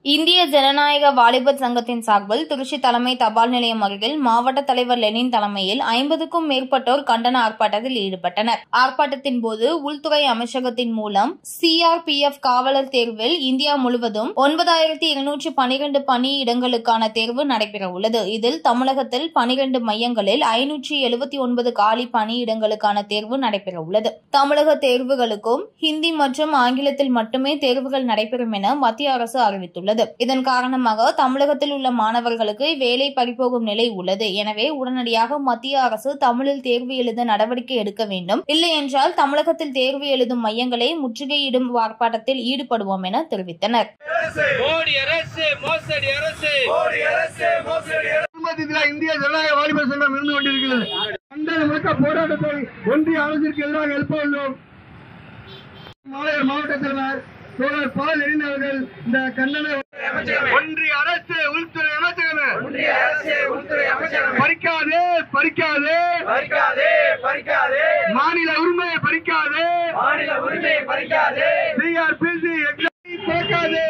இந்திய ஜனநாயக வாலிபர் சங்கத்தின் சார்பில் திருச்சி தலைமை தபால் நிலையம் அருகில் மாவட்ட தலைவர் லெனின் தலைமையில் ஐம்பதுக்கும் மேற்பட்டோர் கண்டன ஆர்ப்பாட்டத்தில் ஈடுபட்டனர் ஆர்ப்பாட்டத்தின் போது உள்துறை அமைச்சகத்தின் மூலம் சிஆர்பிஎஃப் காவலர் தேர்வில் இந்தியா முழுவதும் ஒன்பதாயிரத்தி இருநூற்றி பனிரெண்டு பணியிடங்களுக்கான தேர்வு நடைபெறவுள்ளது இதில் தமிழகத்தில் பனிரெண்டு மையங்களில் ஐநூற்றி எழுபத்தி ஒன்பது காலி பணியிடங்களுக்கான தேர்வு நடைபெறவுள்ளது தமிழக தேர்வுகளுக்கும் ஹிந்தி மற்றும் ஆங்கிலத்தில் மட்டுமே தேர்வுகள் நடைபெறும் என மத்திய அரசு அறிவித்துள்ளது இதன் காரணமாக தமிழகத்தில் உள்ள மாணவர்களுக்கு வேலை பறிபோகும் நிலை உள்ளது எனவே உடனடியாக மத்திய அரசு தமிழில் தேர்வு எழுத நடவடிக்கை எடுக்க வேண்டும் இல்லை என்றால் தமிழகத்தில் தேர்வு எழுதும் மையங்களை முற்றுகையிடும் ஆர்ப்பாட்டத்தில் ஈடுபடுவோம் என தெரிவித்தனர் மோடி அரசு மோசடி அரசு குடும்பத்தில் இந்திய ஜனநாயக வாலிபர் சங்கம் இருந்து கொண்டிருக்கிறது கண்டன முழக்க போராட்டத்தை ஒன்றிய அரசிற்கு எதிராக எழுப்ப உள்ளோம் மாலையர் மாவட்ட தலைவர் தோழர் பால் எரின் அவர்கள் இந்த கண்டன ஒன்றிய அரசு உள்துறை அமைச்சகமே பறிக்காதே பறிக்காதே பறிக்காதே பறிக்காதே மாநில உரிமையை பறிக்காதே மாநில உரிமையை பறிக்காதே சிஆர்பிசி எக்ஸாம் பார்க்காதே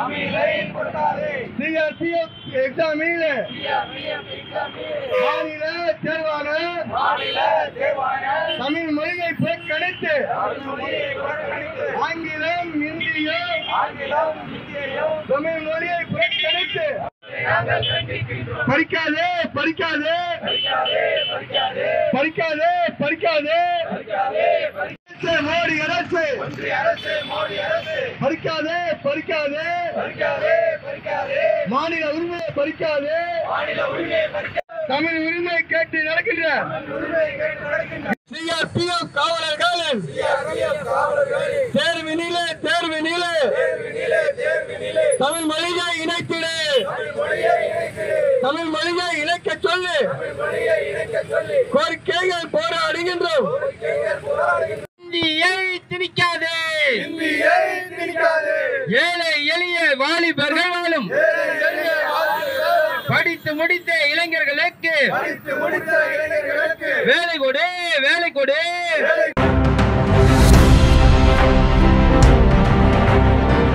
சிஆர்பிஎஃப் எக்ஸாமில் மாநில தேர்வான மாநில தேர்வான தமிழ் மொழியை புறக்கணித்து ஆங்கிலம் இந்தியம் ஆங்கிலம் இந்தியையும் தமிழ் மொழியை புறக்கணித்து நாங்கள் கண்டிக்கின்றோம் பறிக்காதே பறிக்காதே பறிக்காதே பறிக்காதே பறிக்காதே பறிக்காதே அரசு, மோடி அரசு ஒன்றிய அரசு மோடி அரசு பறிக்காதே பறிக்காதே பறிக்காதே பறிக்காதே மாநில உரிமையை பறிக்காதே மாநில உரிமையை பறிக்காதே தமிழ் உரிமை கேட்டு நடக்கின்ற உரிமையை கேட்டு நடக்கின்ற சிஆர்பிஎஃப் காவலர்கள் தேர்வினிலே தேர்வினிலே தமிழ் மொழியை இணைத்திடு தமிழ் மொழியை இணைக்க சொல்லு கோரிக்கைகள் போராடுகின்றோம் இந்தியை திணிக்காதே ஏழை எளிய வாலிபர்கள் வாழும் படித்து முடித்த இளைஞர்களுக்கு வேலை கொடு வேலை கொடு